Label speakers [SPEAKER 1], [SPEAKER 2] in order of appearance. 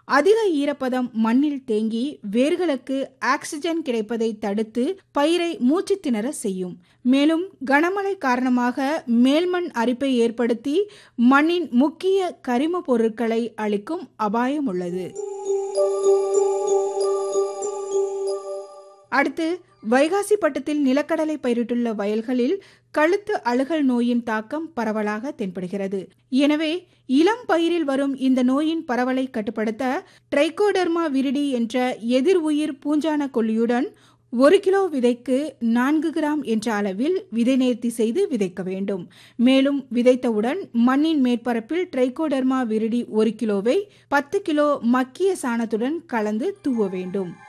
[SPEAKER 1] அதிக ஈரப்பதம் மண்ணில் தேங்கி வேர்களுக்கு ஆக்சிஜன் கிடைப்பதை தடுத்து பயிரை மூச்சு திணற செய்யும் மேலும் கனமழை காரணமாக மேல்மண் அரிப்பை ஏற்படுத்தி மண்ணின் முக்கிய கரிம பொருட்களை அளிக்கும் அபாயம் உள்ளது அடுத்து வைகாசி பட்டத்தில் நிலக்கடலை பயிரிட்டுள்ள வயல்களில் கழுத்து அழுகல் நோயின் தாக்கம் பரவலாக தென்படுகிறது எனவே இளம் பயிரில் வரும் இந்த நோயின் பரவலை கட்டுப்படுத்த ட்ரைகோடர்மா விரிடி என்ற எதிர் உயிர் பூஞ்சான கொல்லியுடன் ஒரு கிலோ விதைக்கு நான்கு கிராம் என்ற அளவில் விதை நேர்த்தி செய்து விதைக்க வேண்டும் மேலும் விதைத்தவுடன் மண்ணின் மேற்பரப்பில் ட்ரைகோடர்மா விரிடி ஒரு கிலோவை பத்து கிலோ மக்கிய சாணத்துடன் கலந்து தூவ வேண்டும்